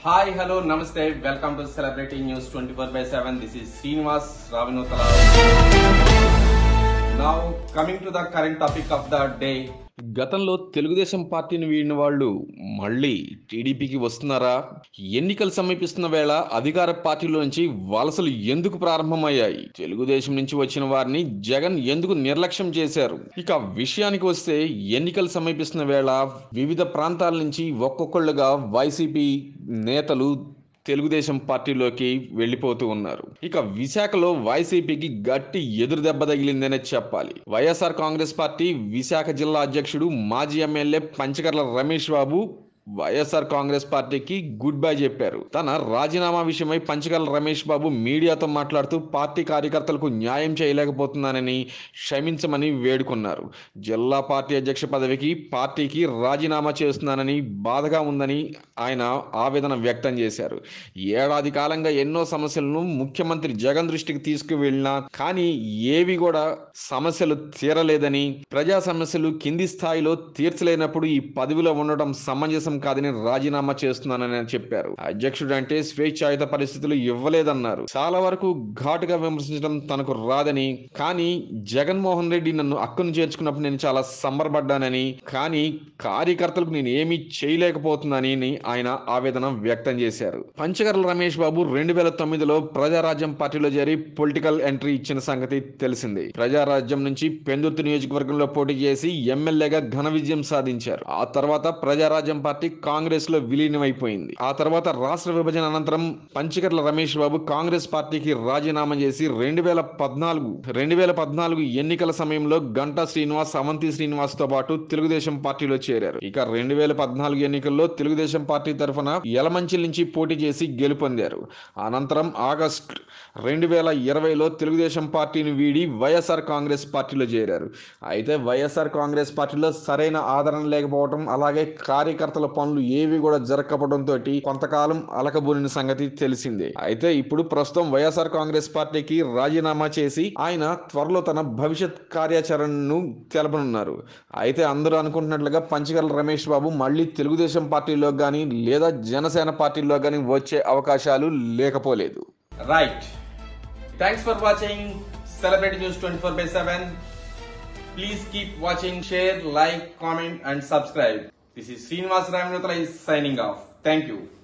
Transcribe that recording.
Hi hello నమస్తే welcome to celebrity news twenty four by seven this is Srinivas Ravinotala now coming to the current topic of the day గతంలో తెలుగుదేశం పార్టీని వీడిన వాళ్ళు మళ్ళీ టీడీపీకి వస్తున్నారా ఎన్నికలు సమీపిస్తున్న వేళ అధికార పార్టీలోంచి వలసలు ఎందుకు ప్రారంభమయ్యాయి తెలుగుదేశం నుంచి వచ్చిన వారిని జగన్ ఎందుకు నిర్లక్ష్యం చేశారు ఇక విషయానికి వస్తే ఎన్నికలు సమీపిస్తున్న వేళ వివిధ ప్రాంతాల నుంచి ఒక్కొక్కళ్ళుగా వైసీపీ నేతలు తెలుగుదేశం పార్టీలోకి వెళ్ళిపోతూ ఉన్నారు ఇక విశాఖలో వైసీపీకి గట్టి ఎదురు దెబ్బ తగిలిందనే చెప్పాలి వైఎస్ఆర్ కాంగ్రెస్ పార్టీ విశాఖ జిల్లా అధ్యక్షుడు మాజీ MLA Panchakarla Ramesh Babu YSR Congress పార్టీకి గుడ్ బై చెప్పారు తన రాజీనామా విషయమై పంచకర్ల రమేష్ బాబు మీడియాతో మాట్లాడుతూ పార్టీ కార్యకర్తలకు న్యాయం చేయలేకపోతున్నానని క్షమించమని వేడుకున్నారు జిల్లా పార్టీ అధ్యక్ష పదవికి పార్టీకి రాజీనామా చేస్తున్నానని బాధగా ఉందని ఆయన ఆవేదన వ్యక్తం చేశారు ఏడాది కాలంగా ఎన్నో సమస్యలను ముఖ్యమంత్రి జగన్ దృష్టికి తీసుకువెళ్ళినా కానీ ఏవి కూడా సమస్యలు తీరలేదని ప్రజా సమస్యలు కింది స్థాయిలో తీర్చలేనప్పుడు ఈ పదవిలో ఉండడం సమంజసం కాదని రాజీనామా చేస్తున్నానని చెప్పారు అధ్యక్షుడు అంటే స్వేచ్ఛాయుత పరిస్థితులు ఇవ్వలేదన్నారు చాలా వరకు ఘాటుగా విమర్శించడం తనకు రాదని కానీ జగన్మోహన్ రెడ్డి నన్ను అక్కును చేర్చుకున్నప్పుడు నేను చాలా సంబరపడ్డానని కానీ కార్యకర్తలకు నేను ఏమీ చేయలేకపోతున్నానని ఆయన ఆవేదన వ్యక్తం చేశారు పంచగర్ల రమేష్ బాబు రెండు వేల తొమ్మిదిలో ప్రజారాజ్యం పార్టీలో చేరి పొలిటికల్ ఎంట్రీ ఇచ్చిన సంగతి తెలిసిందే ప్రజారాజ్యం నుంచి పెందుర్తి నియోజకవర్గంలో పోటీ చేసి ఎమ్మెల్యేగా ఘన విజయం సాధించారు ఆ తర్వాత ప్రజారాజ్యం పార్టీ కాంగ్రెస్ లో విలీనమైపోయింది ఆ తర్వాత రాష్ట్ర విభజన అనంతరం పంచకర్ల రమేష్ బాబు కాంగ్రెస్ పార్టీకి రాజీనామా చేసి రెండు వేల పద్నాలుగు రెండు వేల పద్నాలుగు ఎన్నికల సమయంలో గంటా శ్రీనివాస్ అవంతి శ్రీనివాస్ తో పాటు తెలుగుదేశం పార్టీలో చేరారు ఇక రెండు వేల పద్నాలుగు ఎన్నికల్లో తెలుగుదేశం పార్టీ తరఫున యలమంచిల్ నుంచి పోటీ చేసి గెలుపొందారు అనంతరం ఆగస్ట్ రెండు వేల ఇరవైలో తెలుగుదేశం పార్టీని వీడి వైఎస్ఆర్ కాంగ్రెస్ పార్టీలో చేరారు అయితే వైఎస్ఆర్ కాంగ్రెస్ పార్టీలో సరైన ఆదరణ లేకపోవడం అలాగే కార్యకర్తల పనులు ఏవి కూడా జరగకపోవడంతో కొంతకాలం అలకబూనిన సంగతి తెలిసిందే అయితే ఇప్పుడు ప్రస్తుతం వైఎస్ఆర్ కాంగ్రెస్ పార్టీకి రాజీనామా చేసి ఆయన త్వరలో తన భవిష్యత్ కార్యాచరణను తెలపనున్నారు అయితే అందరూ అనుకుంటున్నట్లుగా పంచగల రమేష్ బాబు మళ్ళీ తెలుగుదేశం పార్టీలో కానీ లేదా జనసేన పార్టీలో కానీ వచ్చే అవకాశాలు లేకపోలేదు right thanks for watching celebrity news twenty four by seven please keep watching share like comment and subscribe this is Srinivas Ravinotala is signing off. Thank you.